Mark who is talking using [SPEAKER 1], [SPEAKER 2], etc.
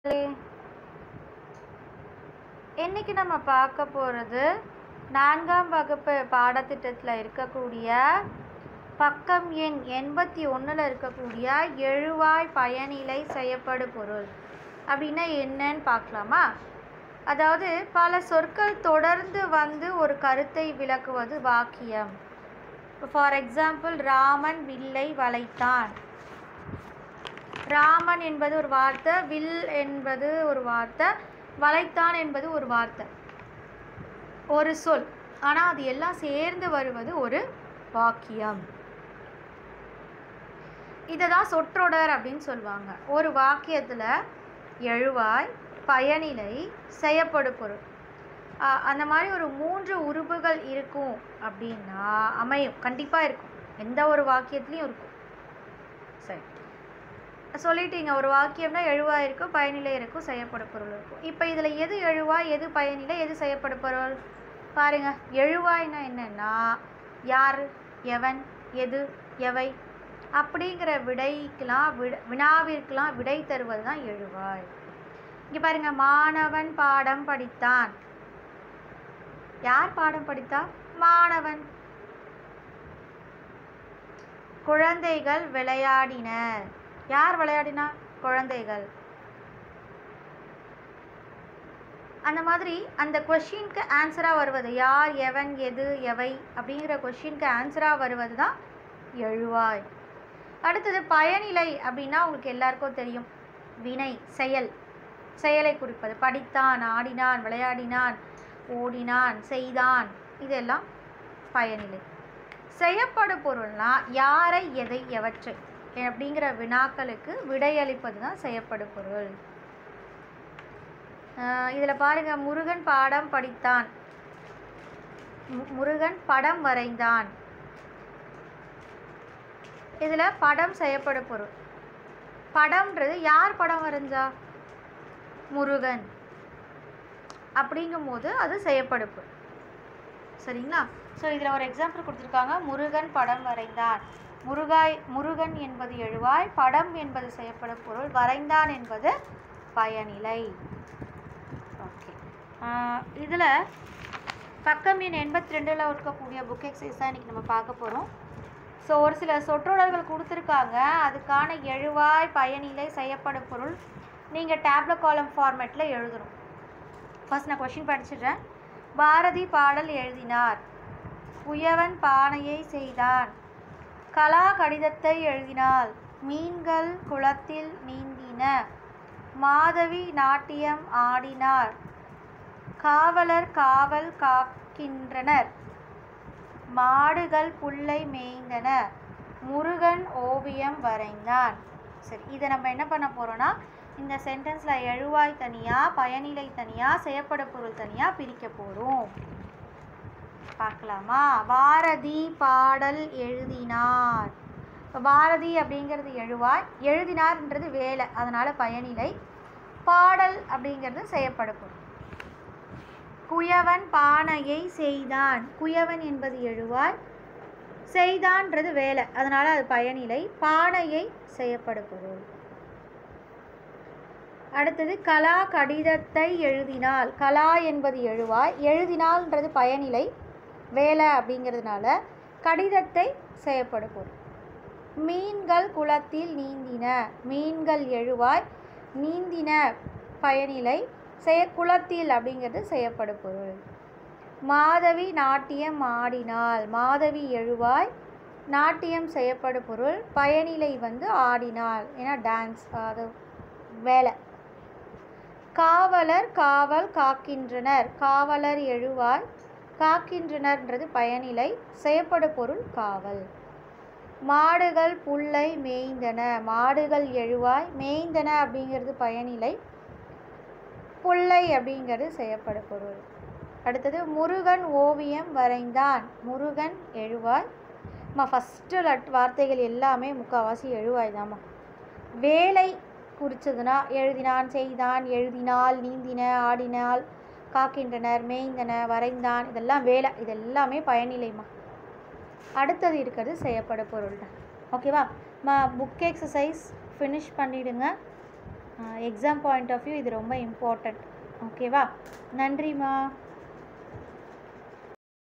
[SPEAKER 1] இன்னைக்கு நம்ம பார்க்க போகிறது நான்காம் வகுப்பு பாடத்திட்டத்தில் இருக்கக்கூடிய பக்கம் எண் எண்பத்தி ஒன்றில் இருக்கக்கூடிய எழுவாய் பயனிலை செய்யப்படு பொருள் அப்படின்னா என்னன்னு பார்க்கலாமா அதாவது பல சொற்கள் தொடர்ந்து வந்து ஒரு கருத்தை விளக்குவது வாக்கியம் ஃபார் எக்ஸாம்பிள் ராமன் வில்லை வளைத்தான் ராமன் என்பது ஒரு வார்த்தை வில் என்பது ஒரு வார்த்தை வளைத்தான் என்பது ஒரு வார்த்தை ஒரு சொல் ஆனால் அது எல்லாம் சேர்ந்து வருவது ஒரு வாக்கியம் இதை தான் சொற்றொடர் அப்படின்னு சொல்லுவாங்க ஒரு வாக்கியத்தில் எழுவாய் பயனிலை செய்யப்படு பொருள் ஆஹ் அந்த மாதிரி ஒரு மூன்று உறுப்புகள் இருக்கும் அப்படின்னா அமையும் கண்டிப்பாக இருக்கும் எந்த ஒரு வாக்கியத்துலேயும் இருக்கும் சரி சொல்லிட்டீங்க ஒரு வாக்கியம்னா எழுவாய் இருக்கும் பயனிலை இருக்கும் செய்யப்படு பொருள் இருக்கும் இப்போ இதில் எது எழுவாய் எது பயனிலை எது செய்யப்படு பொருள் பாருங்க எழுவாய்னா என்னன்னா யார் எவன் எது எவை அப்படிங்கிற விடைக்கெலாம் விட வினாவிற்கெலாம் விடை தருவது தான் எழுவாய் இங்கே பாருங்க மாணவன் பாடம் படித்தான் யார் பாடம் படித்தா மாணவன் குழந்தைகள் விளையாடினர் யார் விளையாடினா குழந்தைகள் அந்த மாதிரி அந்த கொஷினுக்கு ஆன்சராக வருவது யார் எவன் எது எவை அப்படிங்கிற கொஷினுக்கு ஆன்சராக வருவது தான் எழுவாய் அடுத்தது பயனிலை அப்படின்னா உங்களுக்கு எல்லாருக்கும் தெரியும் வினை செயல் செயலை குறிப்பது படித்தான் ஆடினான் விளையாடினான் ஓடினான் செய்தான் இதெல்லாம் பயனிலை செய்யப்படு பொருள்னா யாரை எதை எவற்றை அப்படிங்கிற வினாக்களுக்கு விடையளிப்பது தான் செய்யப்படு பொருள் இதில் பாருங்க முருகன் பாடம் படித்தான் மு- முருகன் படம் வரைந்தான் இதில் படம் செய்யப்படு பொருள் படம்ன்றது யார் படம் வரைஞ்சா முருகன் அப்படிங்கும்போது அது செய்யப்படு பொருள் சரிங்களா ஸோ இதில் ஒரு எக்ஸாம்பிள் கொடுத்துருக்காங்க முருகன் படம் வரைந்தான் முருகாய் முருகன் என்பது எழுவாய் படம் என்பது செய்யப்படும் பொருள் வரைந்தான் என்பது பயனிலை ஓகே இதில் பக்கம் எண் எண்பத்தி ரெண்டில் இருக்கக்கூடிய புக் எக்ஸசைஸ் தான் இன்றைக்கி நம்ம பார்க்க போகிறோம் ஸோ ஒரு சில சொற்றொடர்கள் கொடுத்துருக்காங்க அதுக்கான எழுவாய் பயனிலை செய்யப்படும் பொருள் நீங்கள் டேப்லெட் காலம் ஃபார்மேட்டில் எழுதணும் ஃபர்ஸ்ட் நான் கொஷின் படிச்சிடுறேன் பாரதி பாடல் எழுதினார் குயவன் பானையை செய்தான் கலா கடிதத்தை எழுதினாள் மீன்கள் குளத்தில் நீந்தின மாதவி நாட்டியம் ஆடினார் காவலர் காவல் காக்கின்றனர் மாடுகள் புல்லை மேய்ந்தன முருகன் ஓவியம் வரைந்தான் சரி இதை நம்ம என்ன பண்ண போகிறோன்னா இந்த சென்டென்ஸில் எழுவாய் தனியாக பயனிலை தனியாக செய்யப்பட பொருள் தனியாக பிரிக்க போகிறோம் பார்க்கலாமா பாரதி பாடல் எழுதினார் இப்போ பாரதி அப்படிங்கிறது எழுவாய் எழுதினார்ன்றது வேலை அதனால் பயனிலை பாடல் அப்படிங்கிறது செய்யப்பட பொருள் குயவன் பானையை செய்தான் குயவன் என்பது எழுவாய் செய்தான்றது வேலை அதனால் அது பயனிலை பானையை செய்யப்பட பொருள் அடுத்தது கலா கடிதத்தை எழுதினாள் கலா என்பது எழுவாய் எழுதினால்ன்றது பயனிலை வேலை அப்படிங்கிறதுனால கடிதத்தை செய்யப்பட பொருள் மீன்கள் குளத்தில் நீந்தின மீன்கள் எழுவாய் நீந்தின பயனிலை செய்ய குளத்தில் அப்படிங்கிறது செய்யப்படு பொருள் மாதவி நாட்டியம் ஆடினாள் மாதவி எழுவாய் நாட்டியம் செய்யப்படு பொருள் பயனிலை வந்து ஆடினாள் ஏன்னா டான்ஸ் அது வேலை காவலர் காவல் காக்கின்றனர் காவலர் எழுவாய் காக்கின்றனர்ன்றது பயனிலை செய்யப்படு பொருள் காவல் மாடுகள் புல்லை மேய்ந்தன மாடுகள் எழுவாய் மேய்ந்தன அப்படிங்கிறது பயனிலை புல்லை அப்படிங்கிறது செய்யப்படு பொருள் அடுத்தது முருகன் ஓவியம் வரைந்தான் முருகன் எழுவாய் மா ஃபஸ்ட்டு லட் வார்த்தைகள் எல்லாமே முக்கால்வாசி எழுவாய் தாம்மா வேலை குறிச்சதுன்னா எழுதினான் செய்தான் எழுதினாள் நீந்தின ஆடினாள் காக்கின்றனர் மேய்ந்தன வரைந்தான் இதெல்லாம் வேலை இது எல்லாமே பயனிலைம்மா அடுத்தது இருக்கிறது செய்யப்பட பொருள் தான் ஓகேவா மா புக் எக்ஸசைஸ் ஃபினிஷ் பண்ணிவிடுங்க எக்ஸாம் பாயிண்ட் ஆஃப் வியூ இது ரொம்ப இம்பார்ட்டண்ட் ஓகேவா நன்றிம்மா